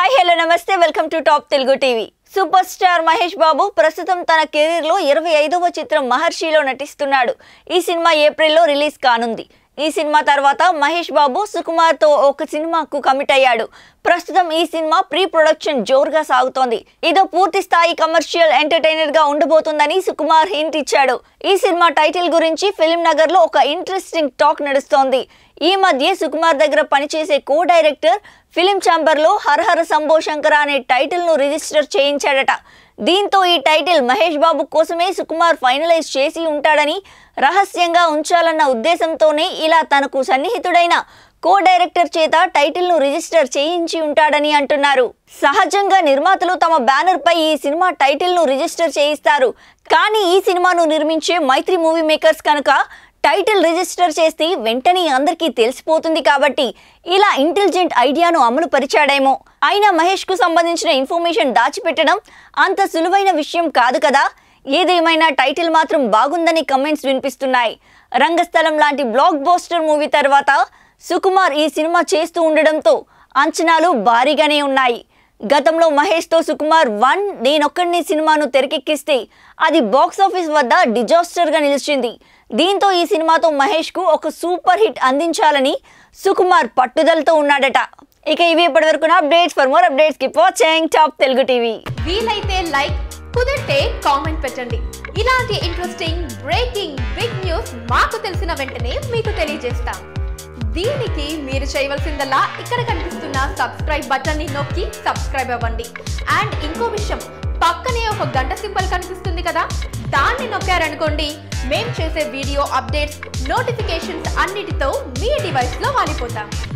hi hello నమస్తే welcome to top Telugu TV super star Mahesh Babu ప్రస్తుతం తన కెరీర్లో ఇరవై ఐదవ చిత్రం మహర్షిలో నటిస్తున్నాడు ఈ సినిమా ఏప్రిల్లో రిలీజ్ కానుంది ఈ సినిమా తర్వాత మహేష్ బాబు సుకుమార్తో ఒక సినిమాకు కమిట్ అయ్యాడు ప్రస్తుతం ఈ సినిమా ప్రీ ప్రొడక్షన్ జోరుగా సాగుతోంది ఇదో పూర్తి స్థాయి కమర్షియల్ ఎంటర్టైనర్ గా ఉండబోతుందని సుకుమార్ హింట్ ఇచ్చాడు ఈ సినిమా టైటిల్ గురించి ఫిలిం నగర్ లో ఒక ఇంట్రెస్టింగ్ టాక్ నడుస్తోంది ఈ మధ్య సుకుమార్ దగ్గర పనిచేసే కో డైరెక్టర్ ఫిలిం ఛాంబర్ లో హరహర శంభో శంకర అనే టైటిల్ ను రిజిస్టర్ చేయించాడట దీంతో ఈ టైటిల్ మహేష్ బాబు కోసమే సుకుమార్ ఫైనలైజ్ చేసి ఉంటాడని రహస్యంగా ఉంచాలన్న ఉద్దేశంతోనే ఇలా తనకు సన్నిహితుడైన కో డైరెక్టర్ చేత టైటిల్ ను రిజిస్టర్ చేయించి ఉంటాడని అంటున్నారు సహజంగా నిర్మాతలు తమ బ్యానర్ పై ఈ సినిమా టైటిల్ ను రిజిస్టర్ చేయిస్తారు కానీ ఈ సినిమాను నిర్మించే మైత్రి మూవీ మేకర్స్ కనుక టైటిల్ రిజిస్టర్ చేస్తే వెంటనే అందరికీ తెలిసిపోతుంది కాబట్టి ఇలా ఇంటెలిజెంట్ ఐడియాను అమలు పరిచాడేమో అయినా మహేష్ కు సంబంధించిన ఇన్ఫర్మేషన్ దాచిపెట్టడం అంత సులువైన విషయం కాదు కదా ఏదేమైనా టైటిల్ మాత్రం బాగుందని కమెంట్స్ వినిపిస్తున్నాయి రంగస్థలం లాంటి బ్లాక్ బోస్టర్ మూవీ తర్వాత సుకుమార్ ఈ సినిమా చేస్తూ ఉండడంతో అంచనాలు భారీగానే ఉన్నాయి గతంలో మహేష్తో సుకుమార్ వన్ నేనొక్కడిని సినిమాను తెరకెక్కిస్తే అది బాక్స్ ఆఫీస్ వద్ద డిజాస్టర్గా నిలిచింది దీంతో ఈ సినిమాతో మహేష్కు ఒక సూపర్ హిట్ అందించాలని సుకుమార్ పట్టుదలతో ఉన్నాడట ఇక ఇవి ఇప్పటివరకు updates for more updates keep watching top Telugu TV వీలైతే లైక్ కుదిరితే కామెంట్ పెట్టండి ఇలాంటి ఇంట్రెస్టింగ్ బ్రేకింగ్ బిగ్ న్యూస్ మాకు తెలిసిన వెంటనే మీకు తెలియజేస్తాం దీనికి మీరు చేయవలసిందల్లా ఇక్కడ కనిపిస్తున్న సబ్స్క్రైబ్ బటన్ ని నొక్కి సబ్స్క్రైబ్ అవ్వండి అండ్ ఇంకో విషయం పక్కనే ఒక గంట సింబల్ కనిపిస్తుంది కదా దాన్ని నొక్కారనుకోండి మేం చేసే వీడియో అప్డేట్స్ నోటిఫికేషన్స్ అన్నిటితో మీ డివైస్లో వాలిపోతాం